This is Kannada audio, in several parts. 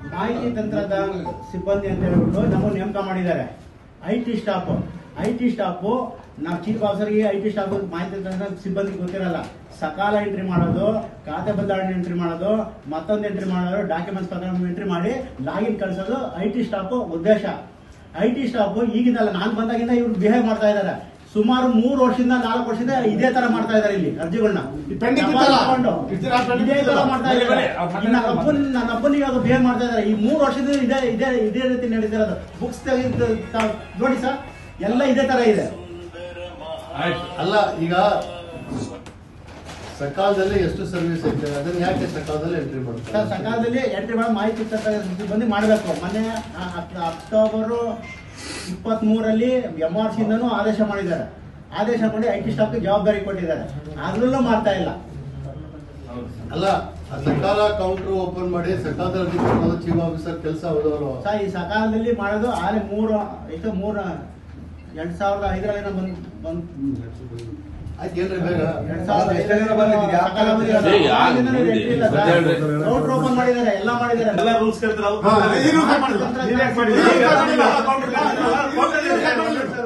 ಮಾಹಿತಿ ತಂತ್ರಜ್ಞಾನ ಸಿಬ್ಬಂದಿ ಅಂತ ಹೇಳ್ಬಿಟ್ಟು ನಮ್ಮನ್ನು ನೇಮಕ ಮಾಡಿದ್ದಾರೆ I T staff I T staff ನಾವು ಚೀಫ್ ಆಫೀಸರ್ಗೆ ಐ ಟಿ ಸ್ಟಾಫ್ ಮಾಹಿತಿ ತಂತ್ರಜ್ಞಾನ ಸಿಬ್ಬಂದಿ ಗೊತ್ತಿರಲ್ಲ ಸಕಾಲ ಎಂಟ್ರಿ ಮಾಡೋದು ಖಾತೆ ಬದಲಾವಣೆ ಎಂಟ್ರಿ ಮಾಡೋದು ಮತ್ತೊಂದು ಎಂಟ್ರಿ ಮಾಡೋದು ಡಾಕ್ಯುಮೆಂಟ್ಸ್ ಪ್ರಕಾರ ಎಂಟ್ರಿ ಮಾಡಿ ಲಾಗಿನ್ ಕಳಿಸೋದು ಐ ಟಿ ಸ್ಟಾಫ್ ಉದ್ದೇಶ ಐ ಟಿ ಸ್ಟಾಫ್ ಈಗಿಂದಲ್ಲ ನಾನು ಬಂದಾಗಿಂದ ಇವ್ರು ಬಿಹೇವ್ ಮಾಡ್ತಾ ಇದ್ದಾರೆ ಸುಮಾರು ಮೂರು ವರ್ಷದಿಂದ ನಾಲ್ಕು ವರ್ಷದಿಂದ ಇದೇ ತರ ಮಾಡ್ತಾ ಇದ್ದಾರೆ ಇಲ್ಲಿ ಅರ್ಜಿಗಳನ್ನ ಈ pending ಇತ್ತಲ್ಲ? ತಗೊಂಡು ಇದ್ದೀರಾ pending ಇದೇ ತರ ಇತ್ತಲ್ಲ? ಮಾಡ್ತಾ ಇದ್ದಾರೆ ನನ್ನ ಅಪ್ಪನ ನನ್ನ ಅಪ್ಪನಿಗೆ ಅದು ಬಿಹೇವ್ ಮಾಡ್ತಾ ಇದ್ದಾರೆ ಈ ಮೂರು ವರ್ಷದಿಂದ ಇದೇ ಇದೇ ಇದೇ ರೀತಿ ನಡೀತಿರೋದು ಬುಕ್ಸ್ ತೆಗೆದು ತಾವ್ ನೋಡಿ ಸರ್ ಎಲ್ಲ ಇದೇ ತರ ಇದೆ ಅಲ್ಲ ಈಗ ಸಕಾಲದಲ್ಲಿ ಎಷ್ಟು ಸರ್ವಿಸ್ ಐತೆ ಅದನ್ನ ಯಾಕೆ ಸಕಾಲದಲ್ಲಿ ಎಂಟ್ರಿ ಸರ್ ಮಾಡ್ತಾರೆ ಸಕಾಲದಲ್ಲಿ ಎಂಟ್ರಿ ಮಾಡಿ ಮಾಹಿತಿ ತಂತ್ರಜ್ಞಾನ ಬಂದು ಮಾಡಬೇಕು ಮೊನ್ನೆ ಆ, ಹತ್- ಅಕ್ಟೋಬರ್ ಇಪ್ಪತ್ತ್ ಮೂರಲ್ಲಿ ಎಂ ಆರ್ ಸಿಂದನೂ ಆದೇಶ ಮಾಡಿದ್ದಾರೆ ಆದೇಶ ಮಾಡಿ ಐ ಟಿ ಸ್ಟಾಫ್ಗೆ ಜವಾಬ್ದಾರಿ ಕೊಟ್ಟಿದ್ದಾರೆ ಅದ್ರಲ್ಲೂ ಮಾಡ್ತಾ ಇಲ್ಲ ಅಲ್ಲ ಆ ಸಕಾಲ ಕೌಂಟರ್ ಓಪನ್ ಮಾಡಿ ಸಕಾಲದಲ್ಲಿ ಚೀಫ್ ಆಫೀಸರ್ ಕೆಲಸ ಹೋದವರು ಸರ್ ಈ ಸಕಾಲದಲ್ಲಿ ಮಾಡೋದು ಆಲೆ ಮೂರು ಎಷ್ಟು ಮೂರು ಎರಡ್ ಸಾವಿರದ ಐದರಲ್ಲಿ ಬಂದ್ ಬಂದ್ ಆಯ್ತು ಏನ್ರಿ ಬೇಗ ಎರಡ್ ಸಾವಿರದ ಎಷ್ಟು ಜನ ಬಂದಿದ್ದೀರಿ? ಸಕಾಲ ಬಂದಿರೋದು. ಏ, ಯಾರು ಆಗಿಂದನೂ ನೋಡಿ, entry ಇಲ್ಲ ಸರ್. ಗೊತ್ತೇಳ್ರಿ. Counter open ಮಾಡಿದ್ದಾರೆ ಎಲ್ಲ ಮಾಡಿದ್ದಾರೆ ಎಲ್ಲ ರೂಲ್ಸ್ ಕೇಳ್ತಾರೆ ಅವ್ರು. ಹಾ, ಈಗ ರೂಲ್ಸ್ ಮಾಡಿಲ್ಲ. ನೀವ್ ಯಾಕ್ ಮಾಡಿಲ್ಲ? ಈಗ ಈಗ ಮಾಡಿಲ್ಲ. ಕೌಂಟರ್ ಮಾಡಿಲ್ಲ. ಕೌಂಟರ್ ಮಾಡಿಲ್ಲ. ಸರ್, ಈಗ- ಸರ್,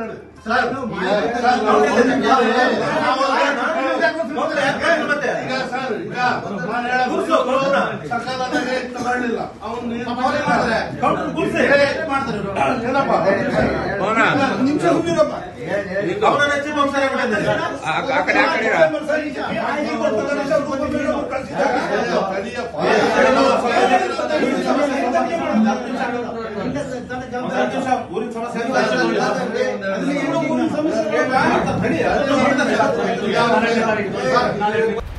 ಕೌಂಟರ್ ಯಾಕ್ ಮಾಡಿಲ್ಲ ಮತ್ತೆ? ಈಗ ಸರ್ ಈಗ ನಾನು ಹೇಳೋದು ಕೂರ್ಸು, ಕೌಂಟರ್ನ. ಸಕಾಲದಲ್ಲಿ ಎಂಟ್ರಿ ಮಾಡಲಿಲ್ಲ ಅವ್ನು ಫಾಲೋ ಮಾಡಿದ್ರೆ ಕೌಂಟರ್ ಕೂರ್ಸಿ. ಮಾಡ್ತಾರೆ ಇವ್ರು. ಏನಪ್ಪ ಪವನ. ಒಂದ್ ನಿಮಿಷ ಸುಮ್ಮನಿರಪ್ಪ. ಅವನನ್ನ ಚೀಫ್ ಆಫೀಸರ್ ಆಗ್ಬಿಟ್ಟಿದ್ದಾನೆ. ಆ ಆ ಕಡೆ ಆ ಕಡೆ ಇರ. ಮಾಹಿತಿ ಕೊಡ್ತಾರೆ. ಕಡಿಯಪ್ಪ. ಒಂದ್ ಹತ್ತು ನಿಮಿಷ ಊರಿನ ಸಮಸ್ಯೆ ಆಗಿದೆ. ಅದನ್ನ ಇನ್ನೂ ಊರಿನ ಸಮಸ್ಯೆ ಮಾಡ್ತಾರೆ. ನಡಿ, ಅದನ್ನ ಮಾಡ್ತಾರೆ. ಈಗ